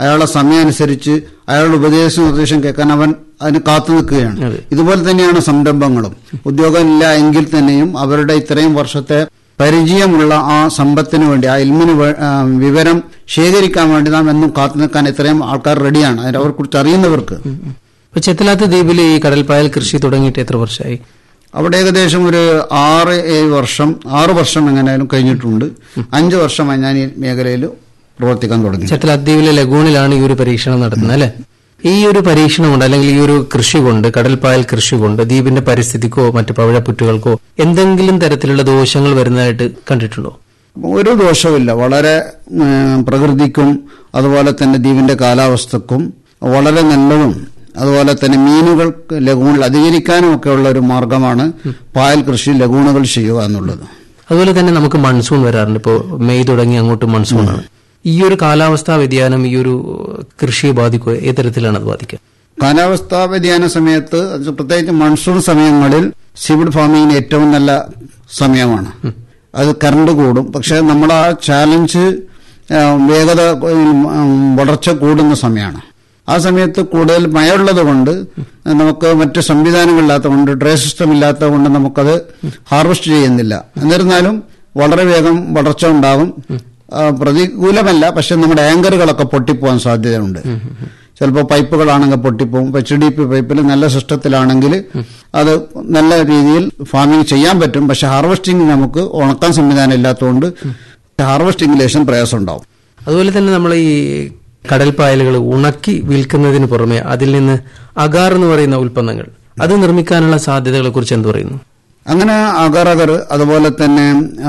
അയാളുടെ സമയം അനുസരിച്ച് അയാളുടെ ഉപദേശ നിർദ്ദേശം കേൾക്കാൻ അവൻ അതിന് കാത്തു നിൽക്കുകയാണ് അതെ. ഇതുപോലെ തന്നെയാണ് സംരംഭങ്ങളും ഉദ്യോഗമില്ല എങ്കിൽ തന്നെയും അവരുടെ ഇത്രയും വർഷത്തെ പരിചയമുള്ള ആ സമ്പത്തിന് വേണ്ടി ആ ഇൽമിന് വേ- ആ, വിവരം ശേഖരിക്കാൻ വേണ്ടി നാം എന്നും കാത്തു നിൽക്കാൻ ഇത്രയും ആൾക്കാർ റെഡിയാണ് അതിനെ അവരെ കുറിച്ച് അറിയുന്നവർക്ക് ഇപ്പൊ ചെത്തലാത്ത ദ്വീപിൽ ഈ കടൽപ്പായൽ കൃഷി തുടങ്ങിയിട്ട് എത്ര വർഷമായി അവിടെ ഏകദേശം ഒരു ആറ് ഏഴ് വർഷം ആറ് വർഷം എങ്ങനെയായാലും കഴിഞ്ഞിട്ടുണ്ട് അഞ്ച് വർഷമായി ഞാൻ ഈ മേഖലയിൽ പ്രവർത്തിക്കാൻ തുടങ്ങി ചെത്തലാത്ത ദ്വീപിലെ ലഗൂണിലാണ് ഈ ഒരു പരീക്ഷണം നടത്തുന്നത് അല്ലെ ഈ ഒരു പരീക്ഷണം കൊണ്ട് അല്ലെങ്കിൽ ഈ ഒരു കൃഷി കൊണ്ട് കടൽപ്പായൽ കൃഷി കൊണ്ട് ദ്വീപിന്റെ പരിസ്ഥിതിക്കോ മറ്റു പവിഴപ്പുറ്റുകൾക്കോ എന്തെങ്കിലും തരത്തിലുള്ള ദോഷങ്ങൾ വരുന്നതായിട്ട് കണ്ടിട്ടുണ്ടോ ഒരു ദോഷവുമില്ല വളരെ ഉം, പ്രകൃതിക്കും അതുപോലെ തന്നെ ദ്വീപിന്റെ കാലാവസ്ഥക്കും വളരെ നല്ലതും അതുപോലെ തന്നെ മീനുകൾക്ക് ലഗൂണിൽ അധികരിക്കാനും ഒക്കെ ഉള്ള ഒരു മാർഗമാണ് പായൽ കൃഷി ലഗൂണുകൾ ചെയ്യുക എന്നുള്ളത് അതുപോലെ തന്നെ നമുക്ക് മൺസൂൺ വരാറുണ്ട് ഇപ്പോൾ മെയ് തുടങ്ങി അങ്ങോട്ട് മൺസൂൺ ആണ് ഈ ഒരു കാലാവസ്ഥാ വ്യതിയാനം ഈ ഒരു കൃഷിയെ ബാധിക്കുക ഏത് തരത്തിലാണ് അത് ബാധിക്കുക കാലാവസ്ഥാ വ്യതിയാന സമയത്ത് അത് പ്രത്യേകിച്ച് മൺസൂൺ സമയങ്ങളിൽ സീവിഡ് ഫാമിങ്ങിന് ഏറ്റവും നല്ല സമയമാണ് അത് കറണ്ട് കൂടും പക്ഷെ നമ്മുടെ ആ ചാലഞ്ച് ആ, വേഗത ഉം, വളർച്ച കൂടുന്ന സമയമാണ് ആ സമയത്ത് കൂടുതൽ മഴയുള്ളത് കൊണ്ട് നമുക്ക് മറ്റ് സംവിധാനങ്ങളില്ലാത്ത കൊണ്ട് ഡ്രൈ സിസ്റ്റം ഇല്ലാത്തത് കൊണ്ട് നമുക്കത് ഹാർവെസ്റ്റ് ചെയ്യുന്നില്ല എന്നിരുന്നാലും വളരെ വേഗം വളർച്ച ഉണ്ടാകും ആ, പ്രതികൂലമല്ല പക്ഷെ നമ്മുടെ ആങ്കറുകളൊക്കെ പൊട്ടിപ്പോകാൻ സാധ്യതയുണ്ട് ചിലപ്പോൾ പൈപ്പുകളാണെങ്കിൽ പൊട്ടിപ്പോകും എച്ച് ഡി പി പൈപ്പിൽ നല്ല സിസ്റ്റത്തിലാണെങ്കിൽ അത് നല്ല രീതിയിൽ ഫാമിംഗ് ചെയ്യാൻ പറ്റും പക്ഷെ ഹാർവെസ്റ്റിംഗ് നമുക്ക് ഉണക്കാൻ സംവിധാനം ഇല്ലാത്തതുകൊണ്ട് ഹാർവെസ്റ്റിംഗ് ലേശം പ്രയാസം ഉണ്ടാവും അതുപോലെ തന്നെ നമ്മൾ ഈ കടൽപ്പായലുകൾ ഉണക്കി വിൽക്കുന്നതിന് പുറമെ അതിൽ നിന്ന് അഗാർ എന്ന് പറയുന്ന ഉൽപ്പന്നങ്ങൾ അത് നിർമ്മിക്കാനുള്ള സാധ്യതകളെ കുറിച്ച് എന്ത് പറയുന്നു അങ്ങനെ അഗർ അഗർ അതുപോലെ തന്നെ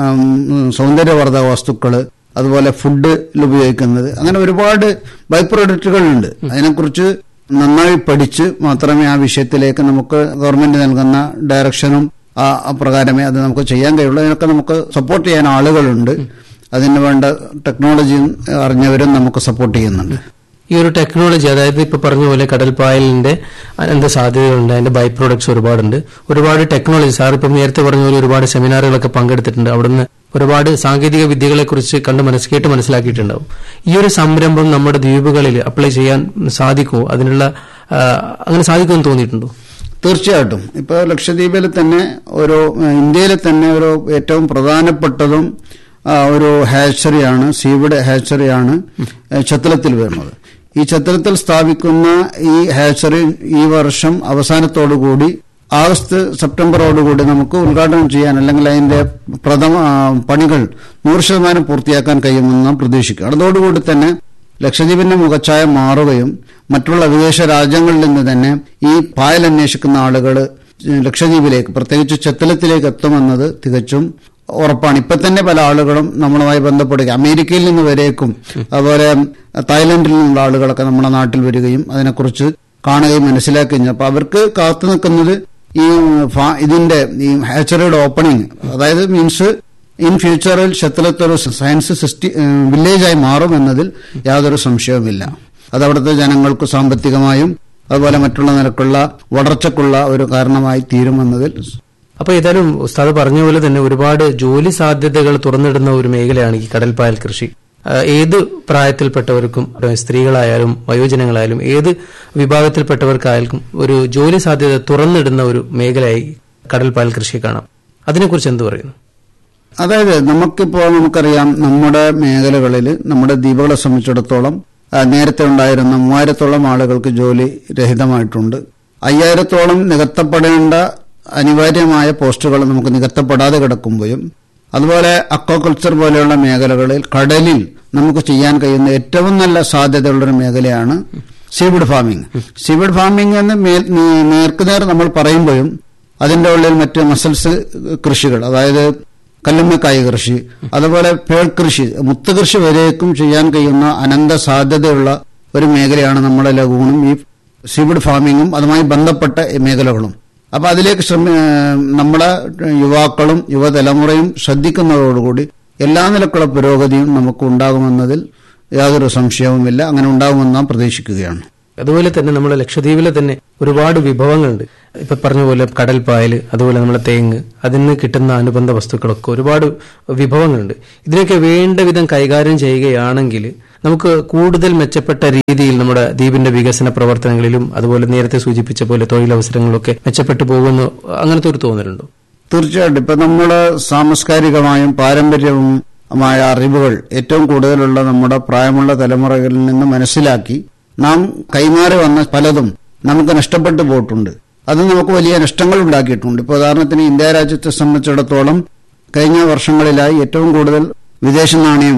ഉം, സൗന്ദര്യവർദ്ധക വസ്തുക്കൾ അതുപോലെ ഫുഡിൽ ഉപയോഗിക്കുന്നത് അങ്ങനെ ഒരുപാട് ബൈ പ്രൊഡക്റ്റുകളുണ്ട് അതിനെക്കുറിച്ച് നന്നായി പഠിച്ച് മാത്രമേ ആ വിഷയത്തിലേക്ക് നമുക്ക് ഗവൺമെന്റ് നൽകുന്ന ഡയറക്ഷനും ആ ആ പ്രകാരമേ അത് നമുക്ക് ചെയ്യാൻ കഴിയുള്ളൂ അതിനൊക്കെ നമുക്ക് സപ്പോർട്ട് ചെയ്യാൻ ആളുകളുണ്ട് അതിന് വേണ്ട ടെക്നോളജിയും അറിഞ്ഞവരും നമുക്ക് സപ്പോർട്ട് ചെയ്യുന്നുണ്ട് ഈ ഒരു ടെക്നോളജി അതായത് ഇപ്പൊ പറഞ്ഞ പോലെ കടൽപ്പായലിന്റെ അനന്ത സാധ്യതകളുണ്ട് അതിന്റെ ബൈ പ്രോഡക്ട്സ് ഒരുപാടുണ്ട് ഒരുപാട് ടെക്നോളജി സാർ ഇപ്പം നേരത്തെ പറഞ്ഞ പോലെ ഒരുപാട് സെമിനാറുകളൊക്കെ പങ്കെടുത്തിട്ടുണ്ട് അവിടുന്ന് ഒരുപാട് സാങ്കേതിക വിദ്യകളെ കുറിച്ച് കണ്ട് മനസ്സ് കേട്ട് മനസ്സിലാക്കിയിട്ടുണ്ടാവും ഈ ഒരു സംരംഭം നമ്മുടെ ദ്വീപുകളിൽ അപ്ലൈ ചെയ്യാൻ സാധിക്കുമോ അതിനുള്ള ആ, അങ്ങനെ സാധിക്കുമെന്ന് തോന്നിയിട്ടുണ്ടോ തീർച്ചയായിട്ടും ഇപ്പോൾ ലക്ഷദ്വീപിൽ തന്നെ ഒരു ഏഹ്, ഇന്ത്യയിലെ തന്നെ ഒരു ഏറ്റവും പ്രധാനപ്പെട്ടതും ആ, ഒരു ഹാച്ചറിയാണ് സീവിഡ് ഹാച്ചറിയാണ് ഏഹ്, ചത്തലത്തിൽ വരുന്നത് ഈ ചത്തലത്തിൽ സ്ഥാപിക്കുന്ന ഈ ഹാച്ചറി ഈ വർഷം അവസാനത്തോടുകൂടി ആഗസ്റ്റ് സെപ്റ്റംബറോടുകൂടി നമുക്ക് ഉദ്ഘാടനം ചെയ്യാൻ അല്ലെങ്കിൽ അതിന്റെ പ്രഥമ ആ, പണികൾ നൂറ് ശതമാനം പൂർത്തിയാക്കാൻ കഴിയുമെന്ന് നാം പ്രതീക്ഷിക്കും അതോടുകൂടി തന്നെ ലക്ഷദ്വീപിന്റെ മുഖച്ഛായ മാറുകയും മറ്റുള്ള വിദേശ രാജ്യങ്ങളിൽ നിന്ന് തന്നെ ഈ പായൽ അന്വേഷിക്കുന്ന ആളുകൾ ലക്ഷദ്വീപിലേക്ക് പ്രത്യേകിച്ച് ചെത്തലത്തിലേക്ക് എത്തുമെന്നത് തികച്ചും ഉറപ്പാണ് ഇപ്പൊ തന്നെ പല ആളുകളും നമ്മളുമായി ബന്ധപ്പെടുക അമേരിക്കയിൽ നിന്ന് വരേക്കും അതുപോലെ തായ്ലൻഡിൽ നിന്നുള്ള ആളുകളൊക്കെ നമ്മുടെ നാട്ടിൽ വരികയും അതിനെക്കുറിച്ച് കാണുകയും മനസ്സിലാക്കുകയും ചെയ്യും അപ്പൊ അവർക്ക് കാത്തു നിൽക്കുന്നത് ഈ ഫാ- ഇതിന്റെ ഈ ഹാച്ചറിയുടെ ഓപ്പണിംഗ് അതായത് മീൻസ് ഇൻ ഫ്യൂച്ചറിൽ ശത്രുത്തൊരു സയൻസ് സിസ്റ്റി വില്ലേജായി മാറുമെന്നതിൽ യാതൊരു സംശയവുമില്ല അത് അവിടുത്തെ ജനങ്ങൾക്ക് സാമ്പത്തികമായും അതുപോലെ മറ്റുള്ള നിലക്കുള്ള വളർച്ചക്കുള്ള ഒരു കാരണമായി തീരുമെന്നതിൽ അപ്പൊ ഏതായാലും ഉസ്താദ് പറഞ്ഞ പോലെ തന്നെ ഒരുപാട് ജോലി സാധ്യതകൾ തുറന്നിടുന്ന ഒരു മേഖലയാണ് ഈ കടൽപ്പായൽ കൃഷി ആ, ഏത് പ്രായത്തിൽപ്പെട്ടവർക്കും ആ, സ്ത്രീകളായാലും വയോജനങ്ങളായാലും ഏത് വിഭാഗത്തിൽപ്പെട്ടവർക്കായാലും ഒരു ജോലി സാധ്യത തുറന്നിടുന്ന ഒരു മേഖലയായി കടൽപ്പായൽ കൃഷിയെ കാണാം അതിനെക്കുറിച്ച് എന്ത് പറയുന്നു അതായത് നമുക്കിപ്പോൾ നമുക്കറിയാം നമ്മുടെ മേഖലകളിൽ നമ്മുടെ ദ്വീപുകളെ സംബന്ധിച്ചിടത്തോളം ആ, നേരത്തെ ഉണ്ടായിരുന്ന മൂവായിരത്തോളം ആളുകൾക്ക് ജോലി രഹിതമായിട്ടുണ്ട് അയ്യായിരത്തോളം നികത്തപ്പെടേണ്ട അനിവാര്യമായ പോസ്റ്റുകൾ നമുക്ക് നികത്തപ്പെടാതെ കിടക്കുമ്പോഴും അതുപോലെ അക്വാകൾച്ചർ പോലെയുള്ള മേഖലകളിൽ കടലിൽ നമുക്ക് ചെയ്യാൻ കഴിയുന്ന ഏറ്റവും നല്ല സാധ്യതയുള്ളൊരു മേഖലയാണ് സീവിഡ് ഫാമിംഗ് സീവിഡ് ഫാമിംഗ് എന്ന് മേ- നേ- നേർക്കുനേർ നമ്മൾ പറയുമ്പോഴും അതിന്റെ ഉള്ളിൽ മറ്റ് മസൽസ് കൃഷികൾ അതായത് കല്ലുമ്മക്കായ കൃഷി അതുപോലെ പേൾ കൃഷി മുത്തുകൃഷി വരേക്കും ചെയ്യാൻ കഴിയുന്ന അനന്ത സാധ്യതയുള്ള ഒരു മേഖലയാണ് നമ്മുടെ ലഘുവും ഈ സീവിഡ് ഫാമിങ്ങും അതുമായി ബന്ധപ്പെട്ട മേഖലകളും അപ്പൊ അതിലേക്ക് ശ്രമി ഏഹ് നമ്മുടെ യുവാക്കളും യുവതലമുറയും ശ്രദ്ധിക്കുന്നതോടുകൂടി എല്ലാ നിലക്കുള്ള പുരോഗതിയും നമുക്ക് ഉണ്ടാകുമെന്നതിൽ യാതൊരു സംശയവുമില്ല അങ്ങനെ ഉണ്ടാകുമെന്ന് നാം പ്രതീക്ഷിക്കുകയാണ് അതുപോലെ തന്നെ നമ്മുടെ ലക്ഷദ്വീപിലെ തന്നെ ഒരുപാട് വിഭവങ്ങളുണ്ട് ഇപ്പൊ പറഞ്ഞ പോലെ കടൽപ്പായൽ അതുപോലെ നമ്മളെ തേങ്ങ് അതിൽ നിന്ന് കിട്ടുന്ന അനുബന്ധ വസ്തുക്കളൊക്കെ ഒരുപാട് വിഭവങ്ങളുണ്ട് ഇതിനൊക്കെ വേണ്ട വിധം കൈകാര്യം ചെയ്യുകയാണെങ്കിൽ നമുക്ക് കൂടുതൽ മെച്ചപ്പെട്ട രീതിയിൽ നമ്മുടെ ദ്വീപിന്റെ വികസന പ്രവർത്തനങ്ങളിലും അതുപോലെ നേരത്തെ സൂചിപ്പിച്ച പോലെ തൊഴിലവസരങ്ങളിലൊക്കെ മെച്ചപ്പെട്ടു പോകുന്നു അങ്ങനത്തെ ഒരു തോന്നലുണ്ടോ തീർച്ചയായിട്ടും ഇപ്പൊ നമ്മള് സാംസ്കാരികമായും പാരമ്പര്യവുമായ അറിവുകൾ ഏറ്റവും കൂടുതലുള്ള നമ്മുടെ പ്രായമുള്ള തലമുറകളിൽ നിന്ന് മനസ്സിലാക്കി നാം കൈമാറി വന്ന പലതും നമുക്ക് നഷ്ടപ്പെട്ടു പോയിട്ടുണ്ട് അത് നമുക്ക് വലിയ നഷ്ടങ്ങൾ ഉണ്ടാക്കിയിട്ടുണ്ട് ഇപ്പോൾ ഉദാഹരണത്തിന് ഇന്ത്യ രാജ്യത്തെ സംബന്ധിച്ചിടത്തോളം കഴിഞ്ഞ വർഷങ്ങളിലായി ഏറ്റവും കൂടുതൽ വിദേശ നാണയം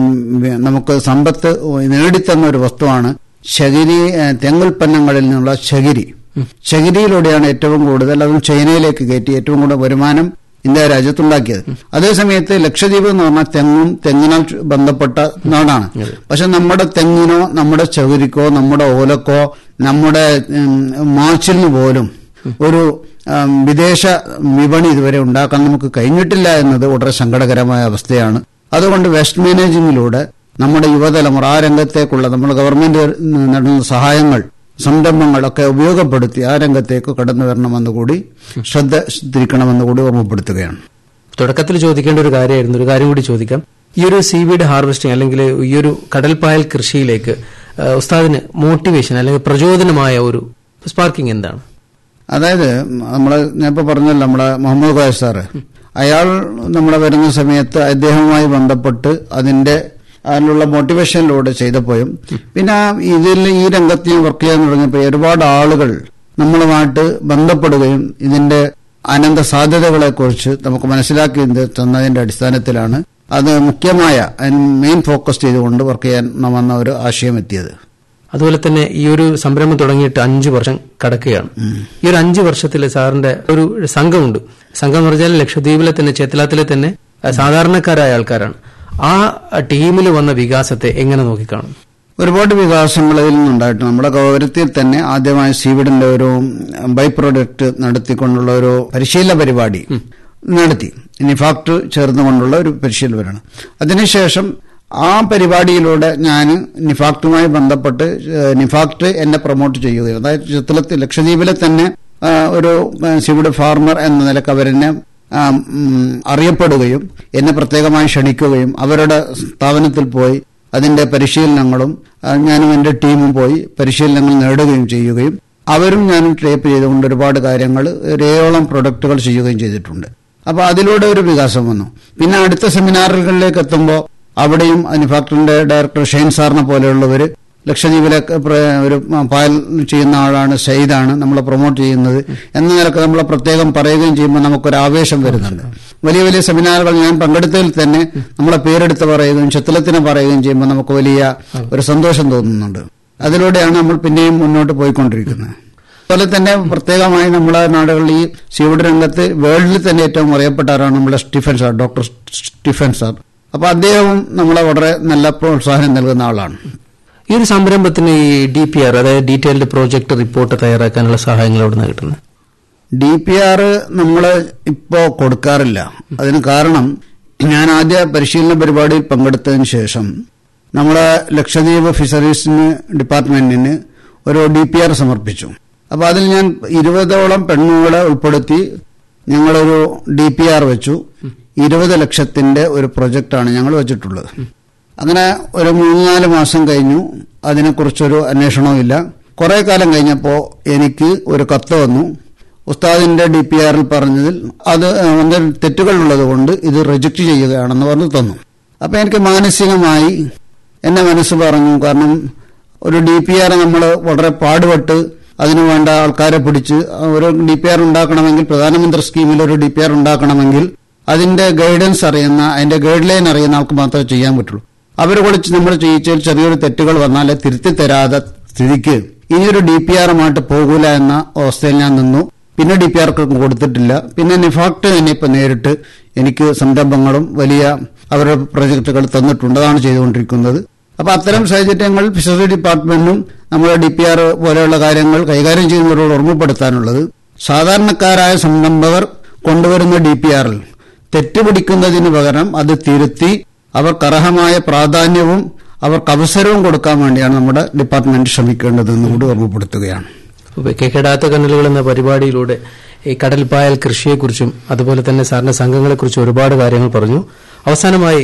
വി- നമുക്ക് സമ്പത്ത് നേടിത്തന്ന ഒരു വസ്തുവാണ് ശകിരി ഏഹ്, തെങ്ങുൽപ്പന്നങ്ങളിൽ നിന്നുള്ള ശകിരി ശകിരിയിലൂടെയാണ് ഏറ്റവും കൂടുതൽ അതും ചൈനയിലേക്ക് കയറ്റി ഏറ്റവും കൂടുതൽ വരുമാനം ഇന്ത്യ രാജ്യത്തുണ്ടാക്കിയത് അതേസമയത്ത് ലക്ഷദ്വീപ് എന്ന് പറഞ്ഞാൽ തെങ്ങും തെങ്ങിനാൽ ചു- ബന്ധപ്പെട്ട നാടാണ് പക്ഷെ നമ്മുടെ തെങ്ങിനോ നമ്മുടെ ചകിരിക്കോ നമ്മുടെ ഓലക്കോ നമ്മുടെ ഉം, മാച്ചിലിന് പോലും ഒരു ഉം, വിദേശ വിപണി ഇതുവരെ ഉണ്ടാക്കാൻ നമുക്ക് കഴിഞ്ഞിട്ടില്ല എന്നത് വളരെ സങ്കടകരമായ അവസ്ഥയാണ് അതുകൊണ്ട് വെസ്റ്റ് മാനേജിങ്ങിലൂടെ നമ്മുടെ യുവതലമുറ ആ രംഗത്തേക്കുള്ള നമ്മുടെ ഗവൺമെന്റ് നൽകുന്ന സഹായങ്ങൾ സംരംഭങ്ങളൊക്കെ ഉപയോഗപ്പെടുത്തി ആ രംഗത്തേക്ക് കടന്നു വരണമെന്ന് കൂടി ശ്രദ്ധ തിരിക്കണമെന്ന് കൂടി ഓർമ്മപ്പെടുത്തുകയാണ് തുടക്കത്തിൽ ചോദിക്കേണ്ട ഒരു കാര്യമായിരുന്നു ഒരു കാര്യം കൂടി ചോദിക്കാം ഈ ഒരു സീവീഡ് ഹാർവെസ്റ്റിംഗ് അല്ലെങ്കിൽ ഈ ഒരു കടൽപ്പായൽ കൃഷിയിലേക്ക് ആ, ഉസ്താദിന് മോട്ടിവേഷൻ അല്ലെങ്കിൽ പ്രചോദനമായ ഒരു സ്പാർക്കിംഗ് എന്താണ് അതായത് നമ്മള് ഞാൻ ഇപ്പൊ പറഞ്ഞല്ലോ നമ്മളെ മുഹമ്മദ് ഖായ സാറ് അയാൾ നമ്മളെ വരുന്ന സമയത്ത് അദ്ദേഹവുമായി ബന്ധപ്പെട്ട് അതിന്റെ അതിനുള്ള മോട്ടിവേഷനിലൂടെ ചെയ്തപ്പോഴും പിന്നെ ആ ഇതിൽ ഈ രംഗത്ത് ഞാൻ വർക്ക് ചെയ്യാൻ തുടങ്ങിയപ്പോൾ ഒരുപാട് ആളുകൾ നമ്മളുമായിട്ട് ബന്ധപ്പെടുകയും ഇതിന്റെ അനന്ത സാധ്യതകളെക്കുറിച്ച് നമുക്ക് മനസ്സിലാക്കി തന്നതിന്റെ അടിസ്ഥാനത്തിലാണ് അത് മുഖ്യമായ മെയിൻ ഫോക്കസ് ചെയ്തുകൊണ്ട് വർക്ക് ചെയ്യാൻ വന്ന ഒരു ആശയം എത്തിയത് അതുപോലെ തന്നെ ഈ ഒരു സംരംഭം തുടങ്ങിയിട്ട് അഞ്ചു വർഷം കടക്കുകയാണ് ഈ ഒരു അഞ്ചു വർഷത്തിൽ സാറിന്റെ ഒരു സംഘമുണ്ട് സംഘം എന്ന് പറഞ്ഞാൽ ലക്ഷദ്വീപിലെ തന്നെ ചേത്തലാത്തിലെ തന്നെ ആ, സാധാരണക്കാരായ ആൾക്കാരാണ് ആ ടീമിൽ വന്ന വികാസത്തെ എങ്ങനെ നോക്കിക്കാണും ഒരുപാട് വികാസങ്ങൾ ഇതിൽ നിന്നുണ്ടായിട്ടുണ്ട് നമ്മുടെ ഗൗരവത്തിൽ തന്നെ ആദ്യമായി സീവിഡിന്റെ ഒരു ബൈ പ്രോഡക്റ്റ് നടത്തിക്കൊണ്ടുള്ള ഒരു പരിശീലന പരിപാടി നടത്തി നിഫാക്ട് ചേർന്നുകൊണ്ടുള്ള ഒരു പരിശീലനമാണ് അതിനുശേഷം ആ പരിപാടിയിലൂടെ ഞാൻ നിഫാക്റ്റുമായി ബന്ധപ്പെട്ട് ഏഹ്, നിഫാക്ട് എന്നെ പ്രൊമോട്ട് ചെയ്യുകയും അതായത് ചിത്രത്തിൽ ലക്ഷദ്വീപിലെ തന്നെ ആ, ഒരു സീവിഡ് ഫാർമർ എന്ന നിലക്ക് അവരെന്നെ ആ, ഉം, അറിയപ്പെടുകയും എന്നെ പ്രത്യേകമായി ക്ഷണിക്കുകയും അവരുടെ സ്ഥാപനത്തിൽ പോയി അതിന്റെ പരിശീലനങ്ങളും ആ, ഞാനും എന്റെ ടീമും പോയി പരിശീലനങ്ങൾ നേടുകയും ചെയ്യുകയും അവരും ഞാനും ടേപ്പ് ചെയ്തുകൊണ്ട് ഒരുപാട് കാര്യങ്ങൾ ഏഴോളം പ്രൊഡക്റ്റുകൾ ചെയ്യുകയും ചെയ്തിട്ടുണ്ട് അപ്പൊ അതിലൂടെ ഒരു വികാസം വന്നു പിന്നെ അടുത്ത സെമിനാറുകളിലേക്ക് എത്തുമ്പോൾ അവിടെയും അനുഫാക്ടറിന്റെ ഡയറക്ടർ ഷെയ്ൻ സാറിനെ പോലെയുള്ളവർ ലക്ഷദ്വീപിലെ പ്ര- ഒരു പായൽ ചെയ്യുന്ന ആളാണ് ഷെയ്ദാണ് നമ്മളെ പ്രൊമോട്ട് ചെയ്യുന്നത് എന്ന നിലക്ക് നമ്മളെ പ്രത്യേകം പറയുകയും ചെയ്യുമ്പോൾ നമുക്കൊരു ആവേശം വരുന്നുണ്ട് വലിയ വലിയ സെമിനാറുകൾ ഞാൻ പങ്കെടുത്തതിൽ തന്നെ നമ്മളെ പേരെടുത്ത് പറയുകയും ചിത്രത്തിനെ പറയുകയും ചെയ്യുമ്പോൾ നമുക്ക് വലിയ ഒരു സന്തോഷം തോന്നുന്നുണ്ട് അതിലൂടെയാണ് നമ്മൾ പിന്നെയും മുന്നോട്ട് പോയിക്കൊണ്ടിരിക്കുന്നത് അതുപോലെ തന്നെ പ്രത്യേകമായി നമ്മളെ നാടുകളിൽ ഈ സീവുഡ് രംഗത്ത് വേൾഡിൽ തന്നെ ഏറ്റവും അറിയപ്പെട്ട ആരാണ് നമ്മുടെ Stephen sir doctor Stephen sir അപ്പൊ അദ്ദേഹവും നമ്മളെ വളരെ നല്ല പ്രോത്സാഹനം നൽകുന്ന ആളാണ് ഈ ഒരു സംരംഭത്തിന് ഈ ഡി പി ആർ അതായത് ഡീറ്റെയിൽഡ് പ്രോജക്ട് റിപ്പോർട്ട് തയ്യാറാക്കാനുള്ള സഹായങ്ങൾ എവിടെ നിന്ന് കിട്ടുന്നത് ഡി പി ആർ നമ്മൾ ഇപ്പോ കൊടുക്കാറില്ല അതിന് കാരണം ഞാൻ ആദ്യ പരിശീലന പരിപാടിയിൽ പങ്കെടുത്തതിന് ശേഷം നമ്മളെ ലക്ഷദ്വീപ് ഫിഷറീസിന് ഡിപ്പാർട്ട്മെന്റിന് ഒരു ഡി പി ആർ സമർപ്പിച്ചു അപ്പൊ അതിൽ ഞാൻ ഇരുപതോളം പെണ്ണുങ്ങളെ ഉൾപ്പെടുത്തി ഞങ്ങളൊരു ഡി പി ആർ വെച്ചു ഇരുപത് ലക്ഷത്തിന്റെ ഒരു പ്രൊജക്റ്റാണ് ഞങ്ങൾ വെച്ചിട്ടുള്ളത് അങ്ങനെ ഒരു മൂന്ന് നാല് മാസം കഴിഞ്ഞു അതിനെക്കുറിച്ചൊരു അന്വേഷണവും ഇല്ല കുറെ കാലം കഴിഞ്ഞപ്പോൾ എനിക്ക് ഒരു കത്ത് വന്നു ഉസ്താദിന്റെ ഡി പി ആറിൽ പറഞ്ഞതിൽ അത് അതിൽ തെറ്റുകളുള്ളത് കൊണ്ട് ഇത് റിജക്ട് ചെയ്യുകയാണെന്ന് പറഞ്ഞ് തന്നു അപ്പൊ എനിക്ക് മാനസികമായി എന്നെ മനസ്സ് പറഞ്ഞു കാരണം ഒരു ഡി പി ആർ നമ്മൾ വളരെ പാടുപെട്ട് അതിനു വേണ്ട ആൾക്കാരെ പിടിച്ച് ഒരു ഡി പി ആർ ഉണ്ടാക്കണമെങ്കിൽ പ്രധാനമന്ത്രി സ്കീമിൽ ഒരു ഡി പി ആർ ഉണ്ടാക്കണമെങ്കിൽ അതിന്റെ ഗൈഡൻസ് അറിയുന്ന അതിന്റെ ഗൈഡ് ലൈൻ അറിയുന്ന ആൾക്ക് മാത്രമേ ചെയ്യാൻ പറ്റുള്ളൂ അവരെ വിളിച്ച് നമ്മൾ ചെയ്യിച്ചതിൽ ചെറിയൊരു തെറ്റുകൾ വന്നാൽ തിരുത്തി തരാതെ സ്ഥിതിക്ക് ഇനിയൊരു ഡി പി ആറുമായിട്ട് പോകൂല എന്ന അവസ്ഥയിൽ ഞാൻ നിന്നു പിന്നെ ഡി പി ആർക്ക് കൊടുത്തിട്ടില്ല പിന്നെ നിഫാക്ട് തന്നെ ഇപ്പൊ നേരിട്ട് എനിക്ക് സംരംഭങ്ങളും വലിയ അവരുടെ പ്രൊജക്ടുകൾ തന്നിട്ടുണ്ട് അതാണ് ചെയ്തുകൊണ്ടിരിക്കുന്നത് അപ്പൊ അത്തരം സാഹചര്യങ്ങൾ ഫിഷറി ഡിപ്പാർട്ട്മെന്റും നമ്മുടെ ഡി പി ആർ പോലെയുള്ള കാര്യങ്ങൾ കൈകാര്യം ചെയ്യുന്നവരോട് ഓർമ്മപ്പെടുത്താനുള്ളത് സാധാരണക്കാരായ സംരംഭകർ കൊണ്ടുവരുന്ന ഡി പി ആറിൽ തെറ്റുപിടിക്കുന്നതിന് പകരം അത് തിരുത്തി അവർക്ക് അർഹമായ പ്രാധാന്യവും അവർക്ക് അവസരവും കൊടുക്കാൻ വേണ്ടിയാണ് നമ്മുടെ ഡിപ്പാർട്ട്മെന്റ് ശ്രമിക്കേണ്ടതെന്ന് കൂടി ഓർമ്മപ്പെടുത്തുകയാണ് ഇപ്പൊ കെടാത്ത കണ്ണലുകൾ എന്ന പരിപാടിയിലൂടെ ഈ കടൽപ്പായൽ കൃഷിയെക്കുറിച്ചും അതുപോലെ തന്നെ സാറിന്റെ സംഘങ്ങളെക്കുറിച്ചും ഒരുപാട് കാര്യങ്ങൾ പറഞ്ഞു അവസാനമായി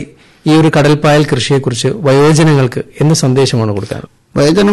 ഈ ഒരു കടൽപ്പായൽ കൃഷിയെക്കുറിച്ച് വയോജനങ്ങൾക്ക് എന്ത് സന്ദേശമാണ് കൊടുക്കാറ് വയോജന